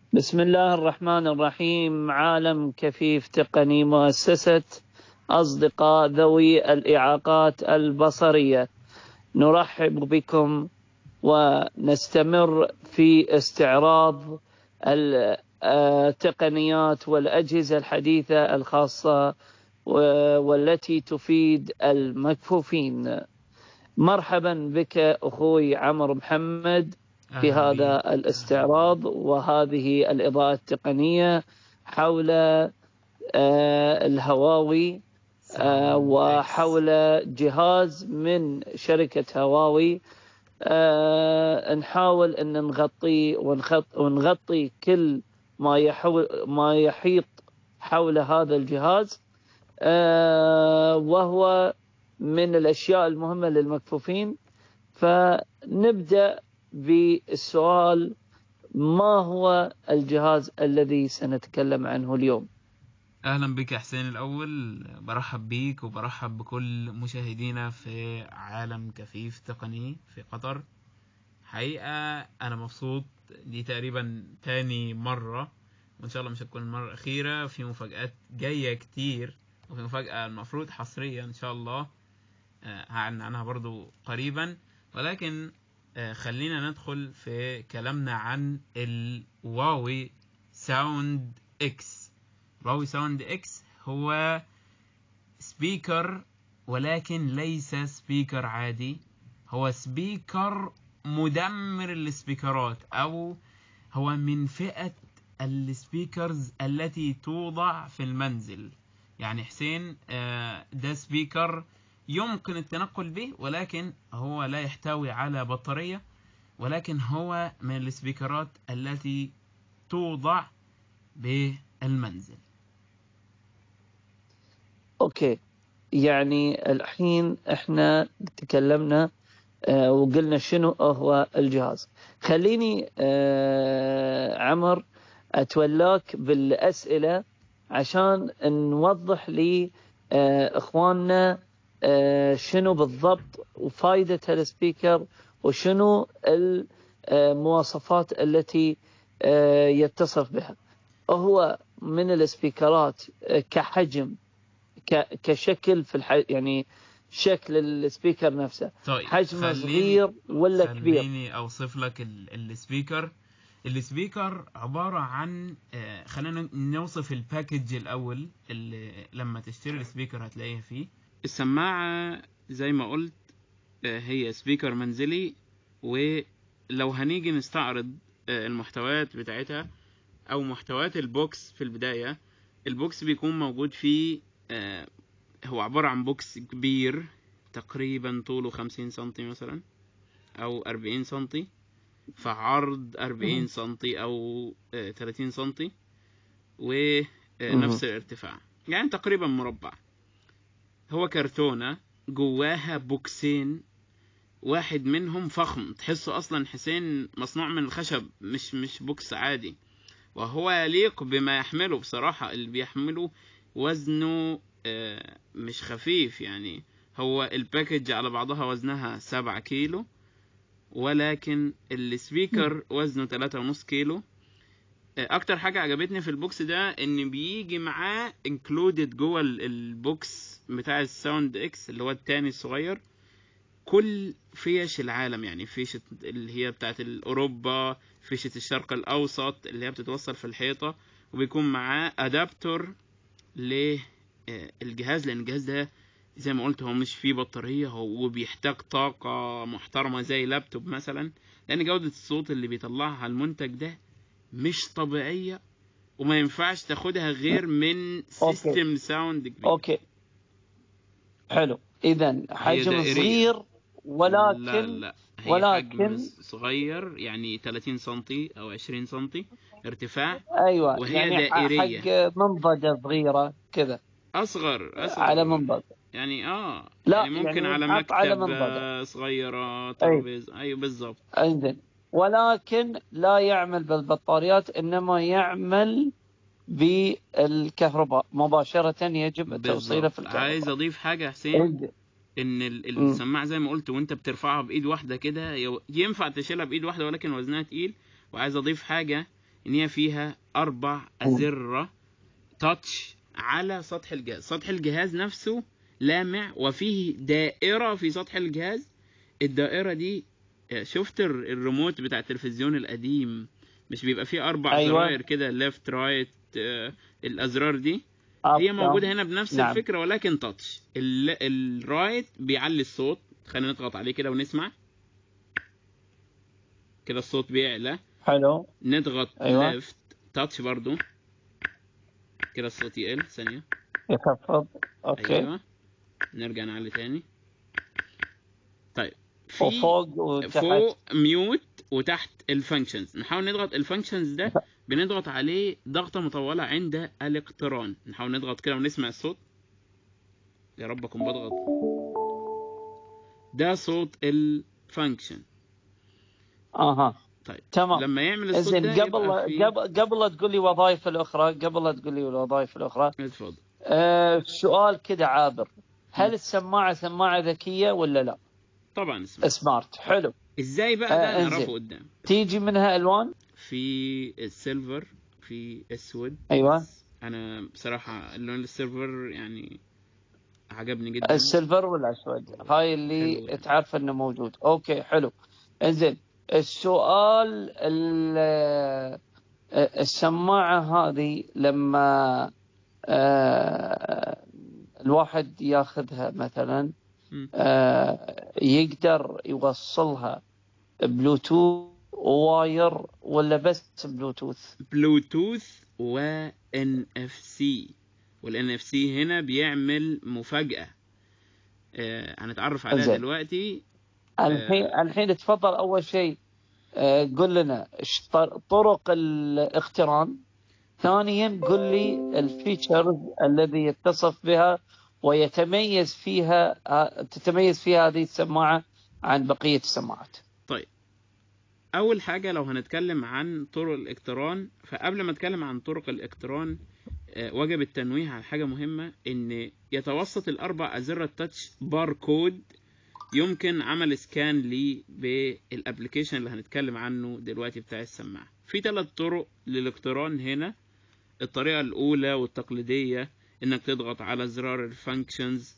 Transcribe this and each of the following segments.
بسم الله الرحمن الرحيم عالم كفيف تقني مؤسسة أصدقاء ذوي الإعاقات البصرية نرحب بكم ونستمر في استعراض التقنيات والأجهزة الحديثة الخاصة والتي تفيد المكفوفين مرحبا بك أخوي عمر محمد في هذا الاستعراض وهذه الإضاءة التقنية حول آه، الهواوي آه، وحول جهاز من شركة هواوي آه، نحاول أن نغطي ونغطي كل ما يحول ما يحيط حول هذا الجهاز وهو من الأشياء المهمة للمكفوفين فنبدأ بالسؤال ما هو الجهاز الذي سنتكلم عنه اليوم اهلا بك حسين الاول برحب بيك وبرحب بكل مشاهدينا في عالم كفيف تقني في قطر حقيقة انا مبسوط دي تقريبا تاني مرة وان شاء الله مش هتكون المرة الاخيرة في مفاجآت جاية كتير وفي مفاجأة المفروض حصرية ان شاء الله آه، هعلن عنها برضو قريبا ولكن آه، خلينا ندخل في كلامنا عن الواوي ساوند اكس واوي ساوند اكس هو سبيكر ولكن ليس سبيكر عادي هو سبيكر مدمر السبيكرات او هو من فئة السبيكرز التي توضع في المنزل يعني حسين آه، ده سبيكر يمكن التنقل به ولكن هو لا يحتوي على بطارية ولكن هو من السبيكرات التي توضع بالمنزل اوكي يعني الحين احنا تكلمنا اه وقلنا شنو هو الجهاز خليني اه عمر اتولاك بالاسئله عشان نوضح لي اه اخواننا آه، شنو بالضبط وفائدة السبيكر وشنو المواصفات التي آه، يتصف بها هو من السبيكرات آه، كحجم كشكل في الح... يعني شكل السبيكر نفسه طيب حجمه صغير ولا كبير خليني اوصف لك السبيكر السبيكر عبارة عن خلينا نوصف الباكج الأول اللي لما تشتري السبيكر هتلاقيها فيه السماعة زي ما قلت آه، هي سبيكر منزلي ولو هنيجي نستعرض آه، المحتويات بتاعتها او محتويات البوكس في البداية البوكس بيكون موجود فيه آه، هو عبارة عن بوكس كبير تقريبا طوله خمسين سنتي مثلا او اربعين سنتي فعرض اربعين سنتي او تلاتين سنتي ونفس الارتفاع يعني تقريبا مربع هو كرتونة جواها بوكسين واحد منهم فخم تحسه اصلا حسين مصنوع من الخشب مش مش بوكس عادي وهو يليق بما يحمله بصراحة اللي بيحمله وزنه آه، مش خفيف يعني هو الباكج على بعضها وزنها سبعة كيلو ولكن السبيكر وزنه تلاتة ونص كيلو آه، اكتر حاجة عجبتني في البوكس ده ان بيجي معاه انكلودد جوه البوكس بتاع الساوند اكس اللي هو التاني الصغير كل فيش العالم يعني فيشة اللي هي بتاعت اوروبا فيشة الشرق الاوسط اللي هي بتتوصل في الحيطة وبيكون معاه ادابتور للجهاز لان الجهاز ده زي ما قلت هو مش فيه بطارية هو بيحتاج طاقة محترمة زي لابتوب مثلا لان جودة الصوت اللي بيطلعها المنتج ده مش طبيعية وما ينفعش تاخدها غير من سيستم ساوند كبير اوكي حلو اذا حجم صغير ولكن لا لا هي ولكن حجم صغير يعني 30 سم او 20 سم ارتفاع ايوه وهي يعني دائريه حق منضده صغيره كذا اصغر اصغر على منضده يعني اه لا يعني ممكن يعني على مكتب على صغيره ترابيزه أيوة. ايوه بالضبط انزين ولكن لا يعمل بالبطاريات انما يعمل بالكهرباء مباشرة يجب توصيله في الكهرباء عايز اضيف حاجة حسين ان السماعة زي ما قلت وانت بترفعها بايد واحدة كده ينفع تشيلها بايد واحدة ولكن وزنها تقيل وعايز اضيف حاجة ان هي فيها اربع ازره تاتش على سطح الجهاز سطح الجهاز نفسه لامع وفيه دائره في سطح الجهاز الدائره دي شفت الر- الريموت بتاع التلفزيون القديم مش بيبقى فيه اربع أيوة. زراير كده ليفت رايت الازرار دي هي موجودة هنا بنفس نعم. الفكرة ولكن تاتش ال- الرايت بيعلي الصوت خلينا نضغط عليه كده ونسمع كده الصوت بيعلى حلو نضغط أيوة. ليفت تاتش برضو كده الصوت يقل ثانية يخفض اوكي ايوه نرجع نعلي تاني طيب في وفوق وتحت فوق ميوت وتحت الفانكشنز نحاول نضغط الفانكشنز ده بنضغط عليه ضغطة مطولة عند الاقتران نحاول نضغط كده ونسمع الصوت يا رب اكون بضغط ده صوت الفانكشن اها طيب تمام لما يعمل الصوت زين ده قبل يبقى في- قبل قبل لا تقول لي وظائف الاخرى قبل لا تقول لي الوظائف الاخرى اتفضل آه سؤال كده عابر هل السماعه سماعه ذكيه ولا لا؟ طبعا اسمع سمارت حلو ازاي بقى آه، ده انزين. نعرفه قدام تيجي منها الوان؟ في السيلفر في اسود ايوه انا بصراحة اللون السيلفر يعني عجبني جدا السيلفر والاسود هاي اللي حلو. تعرف انه موجود اوكي حلو انزين السؤال ال- السماعه هذه لما آه، الواحد ياخذها مثلا مم. آه، يقدر يوصلها بلوتوث واير ولا بس بلوتوث بلوتوث و ان اف سي والان اف سي هنا بيعمل مفاجأة آه هنتعرف عليها زين. دلوقتي الحين الحين تفضل اول شيء آه، قل لنا إيش ط- طرق الاقتران ثانيا قل لي الفيتشرز الذي يتصف بها ويتميز فيها آه، تتميز فيها هذه السماعه عن بقيه السماعات طيب اول حاجة لو هنتكلم عن طرق الاقتران فقبل ما اتكلم عن طرق الاقتران آه، وجب التنويه على حاجة مهمة ان يتوسط الاربع ازرة تاتش باركود يمكن عمل سكان ليه بالابلكيشن اللي هنتكلم عنه دلوقتي بتاع السماعة في ثلاث طرق للاقتران هنا الطريقة الأولى والتقليدية إنك تضغط على زرار الفانكشنز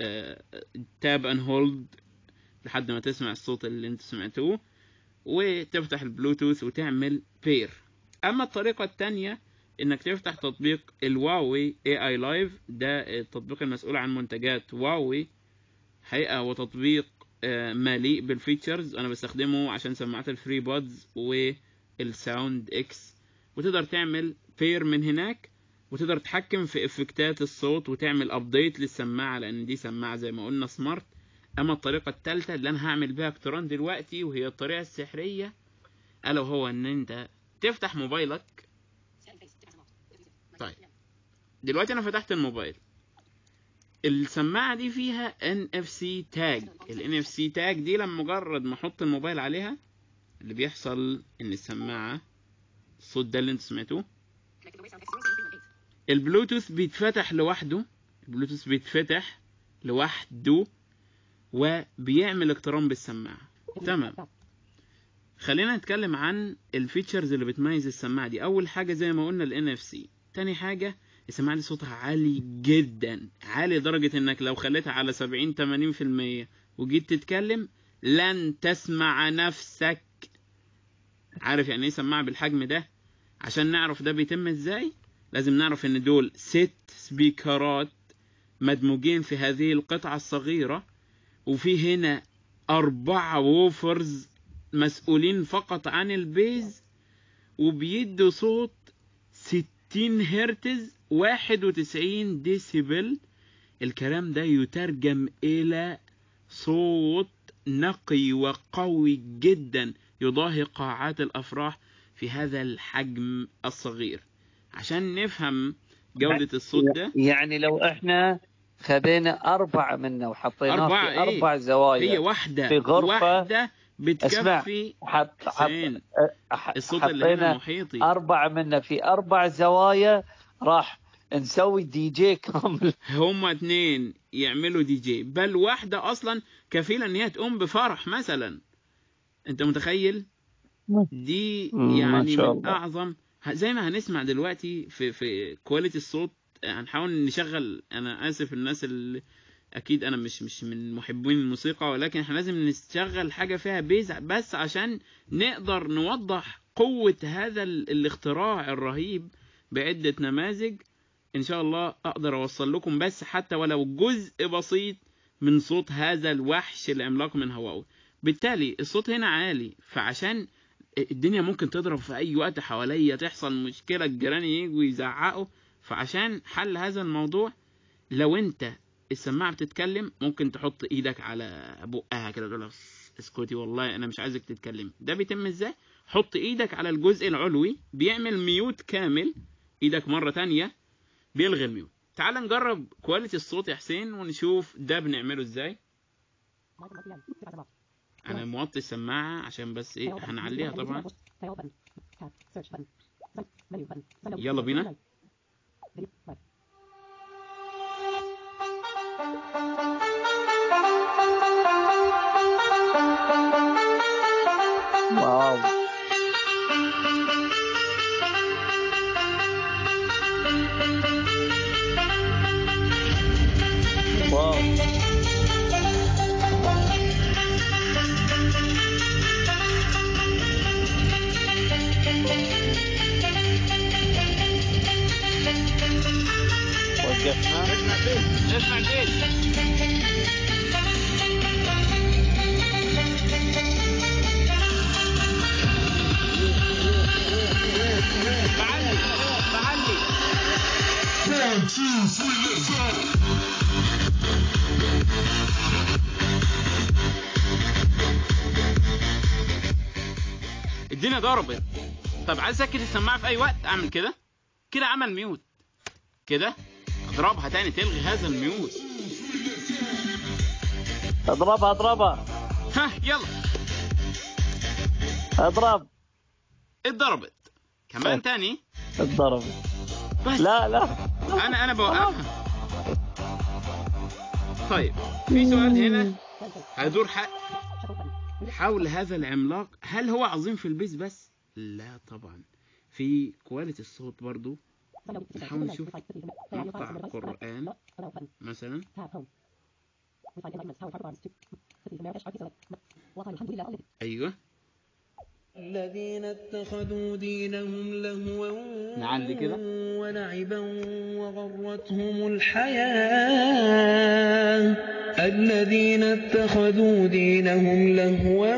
تاب ان هولد لحد ما تسمع الصوت اللي انت سمعتوه وتفتح البلوتوث وتعمل بير أما الطريقة التانية إنك تفتح تطبيق الواوي اي اي لايف ده التطبيق المسؤول عن منتجات واوي حقيقة هو تطبيق آه، مليء بالفيتشرز أنا بستخدمه عشان سماعات الفري بودز والساوند اكس وتقدر تعمل بير من هناك وتقدر تتحكم في افكتات الصوت وتعمل ابديت للسماعة لأن دي سماعة زي ما قلنا سمارت أما الطريقة التالتة اللي أنا هعمل بيها اقتران دلوقتي وهي الطريقة السحرية ألا وهو إن أنت تفتح موبايلك طيب دلوقتي أنا فتحت الموبايل السماعة دي فيها NFC تاج ال NFC تاج دي لما مجرد ما احط الموبايل عليها اللي بيحصل ان السماعة الصوت ده اللي انتوا سمعتوه البلوتوث بيتفتح لوحده البلوتوث بيتفتح لوحده وبيعمل اقتران بالسماعة تمام خلينا نتكلم عن الفيتشرز اللي بتميز السماعة دي اول حاجة زي ما قلنا ال NFC تاني حاجة السماعة دي صوتها عالي جدا عالي لدرجة انك لو خليتها على 70 80% وجيت تتكلم لن تسمع نفسك عارف يعني ايه سماعة بالحجم ده عشان نعرف ده بيتم ازاي لازم نعرف ان دول ست سبيكرات مدموجين في هذه القطعة الصغيرة وفي هنا أربعة ووفرز مسؤولين فقط عن البيز وبيدوا صوت 60 هرتز 91 ديسيبل الكلام ده يترجم إلى صوت نقي وقوي جدا يضاهي قاعات الأفراح في هذا الحجم الصغير عشان نفهم جودة الصوت ده يعني لو احنا خذينا أربعة منه وحطيناه أربعة في إيه؟ أربع زوايا هي واحدة في غرفة- واحدة اسمع، بتكفي حط حط حسين أح- الصوت اللي هنا حطينا محيطي أربعة منه في أربع زوايا راح نسوي دي جي كامل هما اتنين يعملوا دي جي بل واحدة أصلا كفيلة إن هي تقوم بفرح مثلا أنت متخيل دي مم، ما يعني شاء من الله. أعظم ه- زي ما هنسمع دلوقتي في في كواليتي الصوت هنحاول نشغل انا اسف الناس اللي اكيد انا مش مش من محبين الموسيقى ولكن احنا لازم نشغل حاجه فيها بيز بس عشان نقدر نوضح قوه هذا ال- الاختراع الرهيب بعده نماذج ان شاء الله اقدر اوصل لكم بس حتى ولو جزء بسيط من صوت هذا الوحش العملاق من هواوي بالتالي الصوت هنا عالي فعشان الدنيا ممكن تضرب في اي وقت حواليا تحصل مشكله الجيران يجوا يزعقوا فعشان حل هذا الموضوع لو انت السماعه بتتكلم ممكن تحط ايدك على بقها كده تقول لها "بس اسكتي والله انا مش عايزك تتكلمي ده بيتم ازاي حط ايدك على الجزء العلوي بيعمل ميوت كامل ايدك مره تانية بيلغي الميوت تعال نجرب كواليتي الصوت يا حسين ونشوف ده بنعمله ازاي انا موطي السماعه عشان بس ايه هنعليها طبعا يلا بينا واو واو وقفنا اسمع البيت اسمع البيت بعلي بعلي الدنيا ضربت طب عايز اسكت السماعه في اي وقت اعمل كده كده عمل ميوت كده اضربها تاني تلغي هذا الميوت اضربها اضربها ها يلا اضرب اتضربت كمان تاني اضرب بس لا لا انا انا بوقفها طيب في سؤال هنا هيدور ح- حول هذا العملاق هل هو عظيم في البيس بس لا طبعا في كواليتي الصوت برضو نحاول نشوف مقطع قرآن مثلا ايوه الذين اتخذوا دينهم لهوا نعلي كده. ولعبا وغرتهم الحياة الذين اتخذوا دينهم لهوا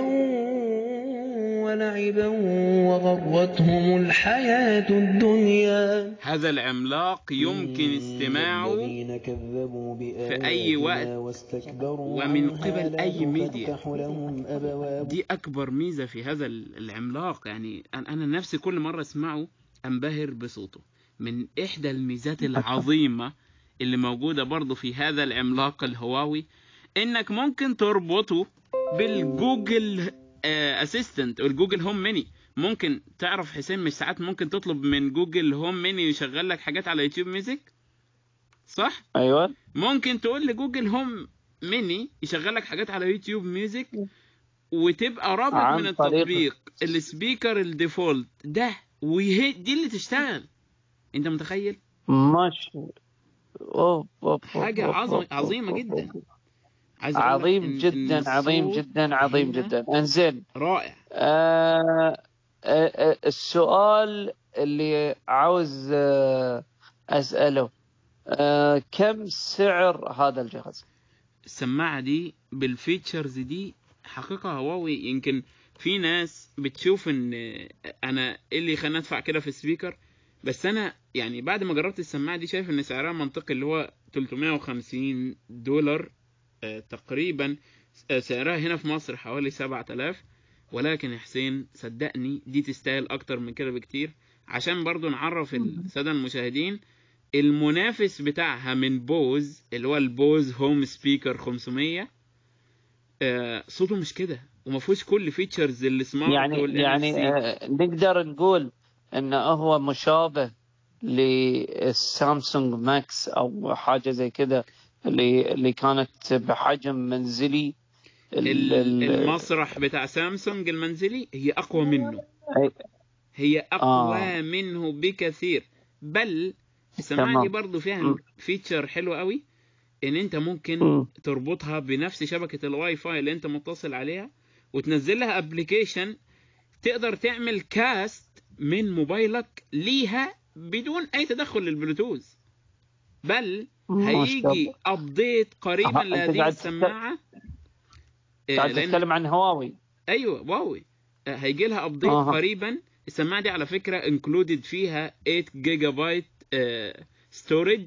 ولعبا وغرتهم الحياة الدنيا هذا العملاق يمكن استماعه الذين كذبوا في أي وقت واستكبروا ومن عنها قبل لا أي ميديا. تفتح لهم أبواب دي اكبر ميزه في هذا ال- العملاق يعني انا أنا نفسي كل مره اسمعه انبهر بصوته من احدى الميزات العظيمه اللي موجوده برضه في هذا العملاق الهواوي انك ممكن تربطه بالجوجل اسيستنت او الجوجل هوم ميني ممكن تعرف حسين مش ساعات ممكن تطلب من جوجل هوم ميني يشغل لك حاجات على يوتيوب ميوزك صح ايوه ممكن تقول لجوجل هوم ميني يشغل لك حاجات على يوتيوب ميوزك وتبقى رابط عن من طريق- التطبيق السبيكر الديفولت ده وهي دي اللي تشتغل انت متخيل مش أوف أوف حاجة أوف عظم- أوف عظيمة أوف جدا. أوف. عايز أقول لك عظيم إن- إن جدا عظيم الصوت جدا عظيم هنا جدا انزين رائع آه آه آه، السؤال اللي عاوز آه اساله آه كم سعر هذا الجهاز؟ السماعة دي بالفيتشرز دي حقيقة هواوي يمكن في ناس بتشوف ان انا ايه اللي يخليني ادفع كده في السبيكر بس انا يعني بعد ما جربت السماعة دي شايف ان سعرها منطقي اللي هو 350 دولار آه، تقريبا آه، سعرها هنا في مصر حوالي 7000 ولكن يا حسين صدقني دي تستاهل اكتر من كده بكتير عشان برضو نعرف السادة المشاهدين المنافس بتاعها من بوز اللي هو البوز هوم سبيكر 500 آه، صوته مش كده وما فيهوش كل فيتشرز السمارت يعني وال يعني NFC. آه نقدر نقول انه هو مشابه للسامسونج ماكس او حاجه زي كده اللي اللي كانت بحجم منزلي ال- ال- ال- المسرح بتاع سامسونج المنزلي هي اقوى منه أي- هي اقوى آه. منه بكثير بل السماعه تمام. دي برضو فيها م. فيتشر حلو قوي ان انت ممكن مم. تربطها بنفس شبكه الواي فاي اللي انت متصل عليها وتنزل لها ابلكيشن تقدر تعمل كاست من موبايلك ليها بدون اي تدخل للبلوتوث بل ما شاء هيجي الله. ابديت قريبا أها، أنت لهذه قاعد السماعه إيه، قاعد لأن- تتكلم عن هواوي ايوه واوي آه، هيجي لها ابديت أها. قريبا السماعه دي على فكره انكلودد فيها 8 جيجا بايت ستورج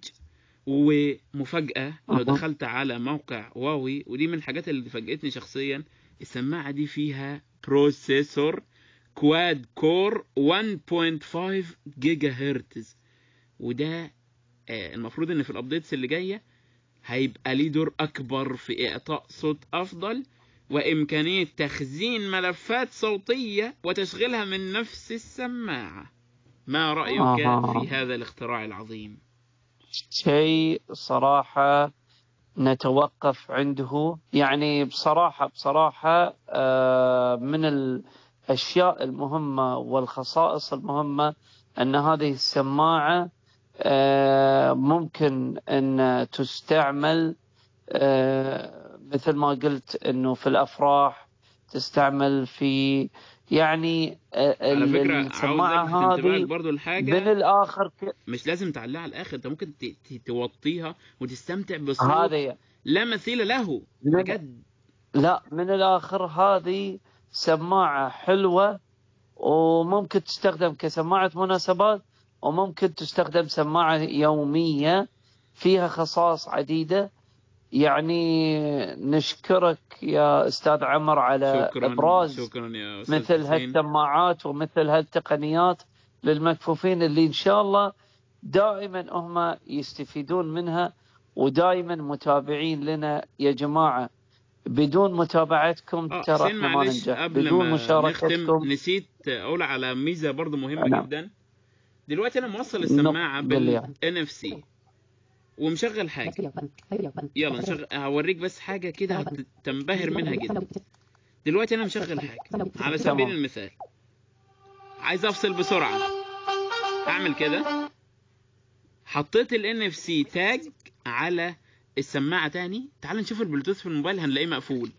ومفاجاه لو أها. دخلت على موقع واوي ودي من الحاجات اللي فاجئتني شخصيا السماعه دي فيها بروسيسور كواد كور 1.5 جيجا هرتز وده آه، المفروض ان في الابديتس اللي جايه هيبقى ليه دور اكبر في اعطاء صوت افضل وامكانيه تخزين ملفات صوتيه وتشغيلها من نفس السماعه ما رايك أها. في هذا الاختراع العظيم شيء صراحة نتوقف عنده يعني بصراحة بصراحة آه، من الأشياء المهمة والخصائص المهمة أن هذه السماعة آه، ممكن أن تستعمل آه، مثل ما قلت أنه في الأفراح تستعمل في يعني آه، على فكره عاوز السماعة الفت انتباهك هذه برضو من الحاجه الآخر ك- مش لازم تعلقها على الاخر انت ممكن ت- ت- توطيها وتستمتع بصوت هذه لا مثيل له لا. بجد لا من الاخر هذه سماعه حلوه وممكن تستخدم كسماعه مناسبات وممكن تستخدم سماعه يوميه فيها خصائص عديده يعني نشكرك يا استاذ عمر على شكرا ابراز شكرا يا استاذ مثل حسين. هالسماعات ومثل هالتقنيات للمكفوفين اللي ان شاء الله دائما هم يستفيدون منها ودائما متابعين لنا يا جماعه بدون متابعتكم اه ترى حسين احنا ما معلش ننجح قبل بدون ما نختم مشاركتكم نسيت اقول على ميزه برضو مهمه نعم. جدا دلوقتي انا موصل نعم، السماعه قل لي بال NFC ومشغل حاجه يلا نشغل هوريك بس حاجه كده هتنبهر منها جدا دلوقتي انا مشغل حاجه على سبيل تمام. المثال عايز افصل بسرعه اعمل كده حطيت ال NFC تاج على السماعه تاني تعال نشوف البلوتوث في الموبايل هنلاقيه مقفول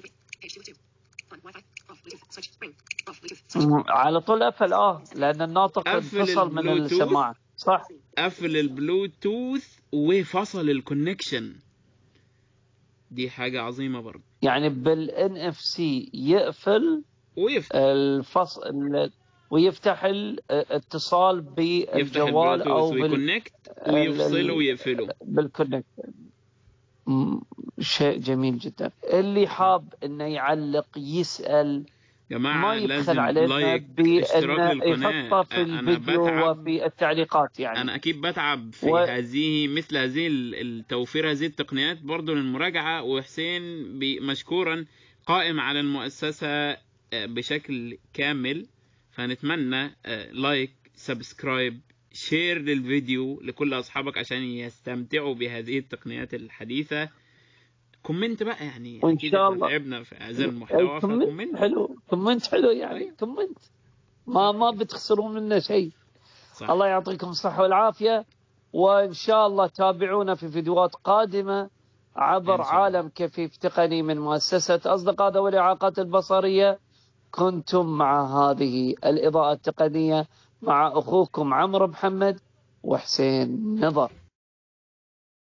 على طول قفل اه لان الناطق قفل انفصل من البلوتوث. السماعه صح قفل البلوتوث وفصل الكونكشن دي حاجة عظيمة برضه يعني بالان اف سي يقفل ويفتح الفصل ويفتح الاتصال يفتح بالجوال او البلوتوث بال... ويكونكت ويفصله ال- ويقفله بالكونكت م- شيء جميل جدا اللي حاب انه يعلق يسال جماعة ما يبخل لازم علينا لايك بانه اشتراك للقناة يحطه في أنا الفيديو بتعب وفي التعليقات يعني أنا أكيد بتعب في و- هذه مثل هذه ال- التوفير هذه التقنيات برضه للمراجعة وحسين بي- مشكورا قائم على المؤسسة آه، بشكل كامل فنتمنى آه، لايك سبسكرايب شير للفيديو لكل أصحابك عشان يستمتعوا بهذه التقنيات الحديثة كومنت بقى يعني وإن أكيد شاء إحنا الله. تعبنا في هذا المحتوى كومنت فكومنت حلو كومنت حلو يعني أيوة. كومنت ما ما بتخسرون منه شيء صح الله يعطيكم الصحة والعافية وإن شاء الله تابعونا في فيديوهات قادمة عبر إن شاء الله. عالم كفيف تقني من مؤسسة أصدقاء ذوي الإعاقات البصرية كنتم مع هذه الإضاءة التقنية مع أخوكم عمرو محمد وحسين نظر